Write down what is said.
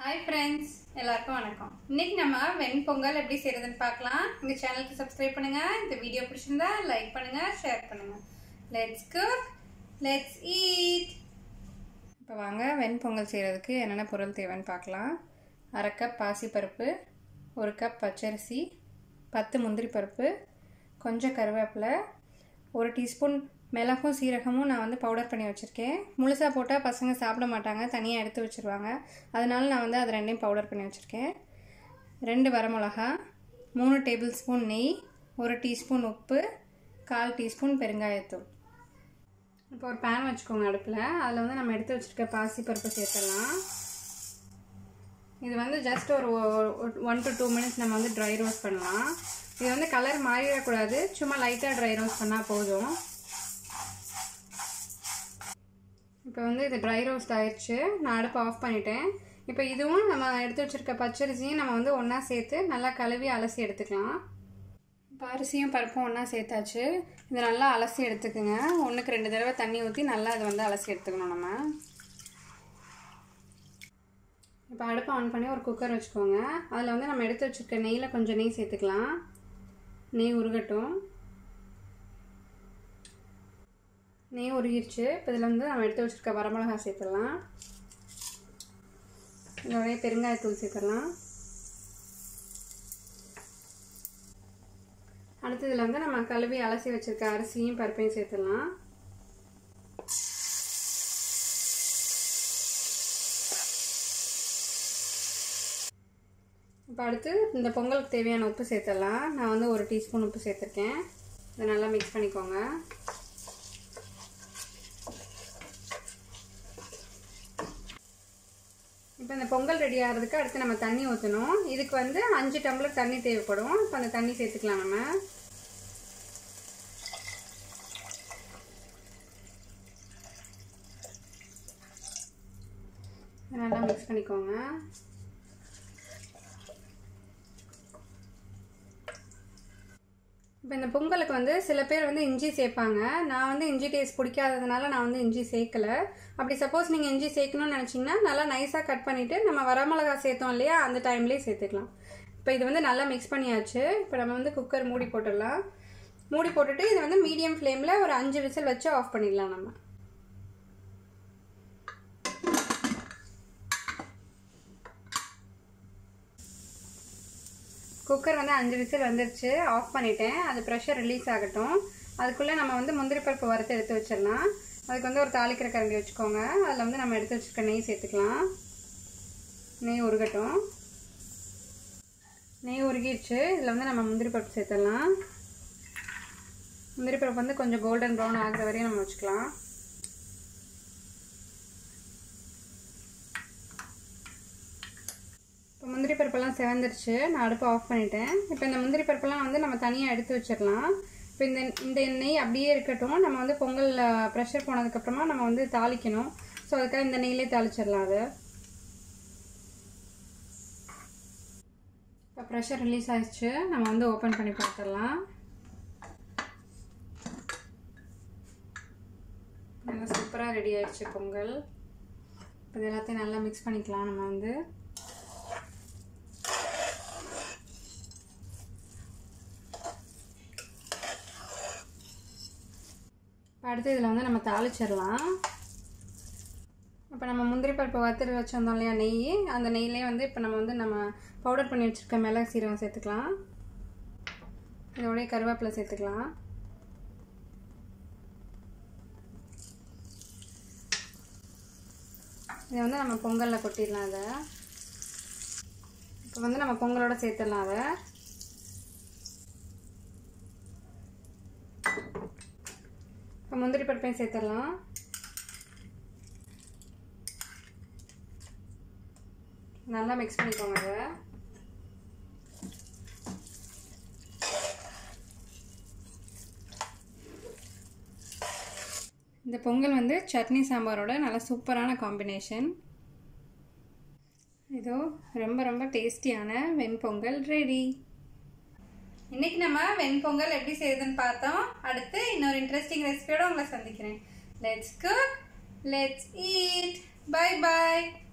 hi friends எல்லாருக்கும் வணக்கம் இன்னைக்கு நம்ம வெண்பொங்கல் எப்படி செய்யறதுன்னு பார்க்கலாம் எங்கள் சேனலுக்கு சப்ஸ்கிரைப் பண்ணுங்க இந்த வீடியோ பிடிச்சிருந்தா லைக் பண்ணுங்க ஷேர் பண்ணுங்க லெட்ஸ் குக் லெட்ஸ் ஈட் இப்போ வாங்க வெண்பொங்கல் செய்கிறதுக்கு என்னென்ன பொருள் தேவைன்னு பார்க்கலாம் அரை கப் பாசிப்பருப்பு ஒரு கப் பச்சரிசி பத்து முந்திரி பருப்பு கொஞ்சம் கருவேப்பிலை ஒரு டீஸ்பூன் மிளகும் சீரகமும் நான் வந்து பவுடர் பண்ணி வச்சுருக்கேன் முழுசாக போட்டால் பசங்க சாப்பிட மாட்டாங்க தனியாக எடுத்து வச்சுருவாங்க அதனால நான் வந்து அது ரெண்டையும் பவுடர் பண்ணி வச்சுருக்கேன் ரெண்டு வரமிளகா மூணு டேபிள் ஸ்பூன் நெய் ஒரு டீஸ்பூன் உப்பு கால் டீஸ்பூன் பெருங்காயத்தூள் இப்போ ஒரு பேன் வச்சுக்கோங்க அடுப்பில் அதில் வந்து நம்ம எடுத்து வச்சுருக்க பாசிப்பருப்பு சேர்த்துடலாம் இது வந்து ஜஸ்ட் ஒரு ஒன் டு டூ மினிட்ஸ் நம்ம வந்து ட்ரை ரோஸ்ட் பண்ணலாம் இது வந்து கலர் மாறிடக்கூடாது சும்மா லைட்டாக ட்ரை ரோஸ்ட் பண்ணால் போதும் இப்போ வந்து இது ட்ரை ரோஸ்ட் ஆயிடுச்சு நான் அடுப்பு ஆஃப் பண்ணிட்டேன் இப்போ இதுவும் நம்ம எடுத்து வச்சுருக்க பச்சரிசியும் நம்ம வந்து ஒன்றா சேர்த்து நல்லா கழுவி அலசி எடுத்துக்கலாம் இப்போ அரிசியும் பருப்பும் ஒன்றா சேர்த்தாச்சு இதை நல்லா அலசி எடுத்துக்கோங்க ஒன்றுக்கு ரெண்டு தடவை தண்ணி ஊற்றி நல்லா இதை வந்து அலசி எடுத்துக்கணும் நம்ம இப்போ அடுப்பை ஆன் பண்ணி ஒரு குக்கர் வச்சுக்கோங்க அதில் வந்து நம்ம எடுத்து வச்சுருக்க நெய்யில் கொஞ்சம் நெய் சேர்த்துக்கலாம் நெய் உருகட்டும் நெய் உருகிடுச்சு இப்போ இதில் வந்து நம்ம எடுத்து வச்சுருக்க வரமிளகா சேர்த்துடலாம் இதோடய பெருங்காயத்தூள் சேர்த்துடலாம் அடுத்து இதில் வந்து நம்ம கழுவி அலசி வச்சுருக்க அரிசியும் பருப்பையும் சேர்த்துடலாம் இப்போ அடுத்து இந்த பொங்கலுக்கு தேவையான உப்பு சேர்த்துடலாம் நான் வந்து ஒரு டீஸ்பூன் உப்பு சேர்த்துருக்கேன் இதை நல்லா மிக்ஸ் பண்ணிக்கோங்க இப்போ இந்த பொங்கல் ரெடி ஆகிறதுக்கு அடுத்து நம்ம தண்ணி ஊற்றணும் இதுக்கு வந்து அஞ்சு டம்ளர் தண்ணி தேவைப்படும் இப்போ அந்த தண்ணி சேர்த்துக்கலாம் நம்ம நல்லா மிக்ஸ் பண்ணிக்கோங்க இப்போ இந்த பொங்கலுக்கு வந்து சில பேர் வந்து இஞ்சி சேர்ப்பாங்க நான் வந்து இஞ்சி டேஸ்ட் பிடிக்காததுனால நான் வந்து இஞ்சி சேர்க்கல அப்படி சப்போஸ் நீங்கள் இஞ்சி சேர்க்கணும்னு நினச்சிங்கன்னா நல்லா நைஸாக கட் பண்ணிவிட்டு நம்ம வரமிளகா சேர்த்தோம் இல்லையா அந்த டைம்லேயே சேர்த்துக்கலாம் இப்போ இது வந்து நல்லா மிக்ஸ் பண்ணியாச்சு இப்போ நம்ம வந்து குக்கர் மூடி போட்டுடலாம் மூடி போட்டுட்டு இதை வந்து மீடியம் ஃப்ளேமில் ஒரு அஞ்சு விசில் வச்சு ஆஃப் பண்ணிடலாம் நம்ம குக்கர் வந்து அஞ்சு விசில் வந்துருச்சு ஆஃப் பண்ணிட்டேன் அது ப்ரெஷர் ரிலீஸ் ஆகட்டும் அதுக்குள்ளே நம்ம வந்து முந்திரி பருப்பு வறுத்து எடுத்து வச்சிடலாம் அதுக்கு வந்து ஒரு தாளிக்கிற கரண்டி வச்சுக்கோங்க அதில் வந்து நம்ம எடுத்து வச்சுருக்க நெய் சேர்த்துக்கலாம் நெய் உருகட்டும் நெய் உருகிடுச்சு இதில் வந்து நம்ம முந்திரி பருப்பு சேர்த்துடலாம் முந்திரி பருப்பு வந்து கொஞ்சம் கோல்டன் ப்ரௌன் ஆகிற வரையும் நம்ம வச்சுக்கலாம் இப்போ முந்திரி பருப்பெல்லாம் செவந்துருச்சு நான் அடுப்பு ஆஃப் பண்ணிட்டேன் இப்போ இந்த முந்திரி பருப்பெல்லாம் வந்து நம்ம தனியாக எடுத்து வச்சிடலாம் இப்போ இந்த இந்த நெய் அப்படியே இருக்கட்டும் நம்ம வந்து பொங்கல் ப்ரெஷர் போனதுக்கப்புறமா நம்ம வந்து தாளிக்கணும் ஸோ அதுக்காக இந்த நெய்லே தாளிச்சிடலாம் அது இப்போ ப்ரெஷர் ரிலீஸ் ஆயிடுச்சு நம்ம வந்து ஓப்பன் பண்ணி பார்த்துடலாம் நல்லா சூப்பராக ரெடி ஆயிடுச்சு பொங்கல் இப்போ இது எல்லாத்தையும் நல்லா மிக்ஸ் பண்ணிக்கலாம் நம்ம வந்து அடுத்து இதில் வந்து நம்ம தாளிச்சிடலாம் இப்போ நம்ம முந்திரி பருப்பு வறுத்து வச்சுருந்தோம் இல்லையா நெய் அந்த நெய்லேயே வந்து இப்போ நம்ம வந்து நம்ம பவுடர் பண்ணி வச்சுருக்க மிளகு சீரகம் சேர்த்துக்கலாம் இதோடய கருவேப்பிலை சேர்த்துக்கலாம் இதை வந்து நம்ம பொங்கலில் கொட்டிடலாம் அதை இப்போ வந்து நம்ம பொங்கலோட சேர்த்துடலாம் அதை இப்போ முந்திரி பருப்பையும் சேர்த்துடலாம் நல்லா மிக்ஸ் பண்ணிக்கோங்க அதை இந்த பொங்கல் வந்து சட்னி சாம்பாரோட நல்ல சூப்பரான காம்பினேஷன் இதோ ரொம்ப ரொம்ப டேஸ்டியான வெண்பொங்கல் ரெடி இன்னைக்கு நம்ம வெண்பொங்கல் எப்படி செய்யுதுன்னு பார்த்தோம் அடுத்து இன்னொரு இன்ட்ரெஸ்டிங் ரெசிபியோட உங்களை சந்திக்கிறேன் let's cook let's eat bye bye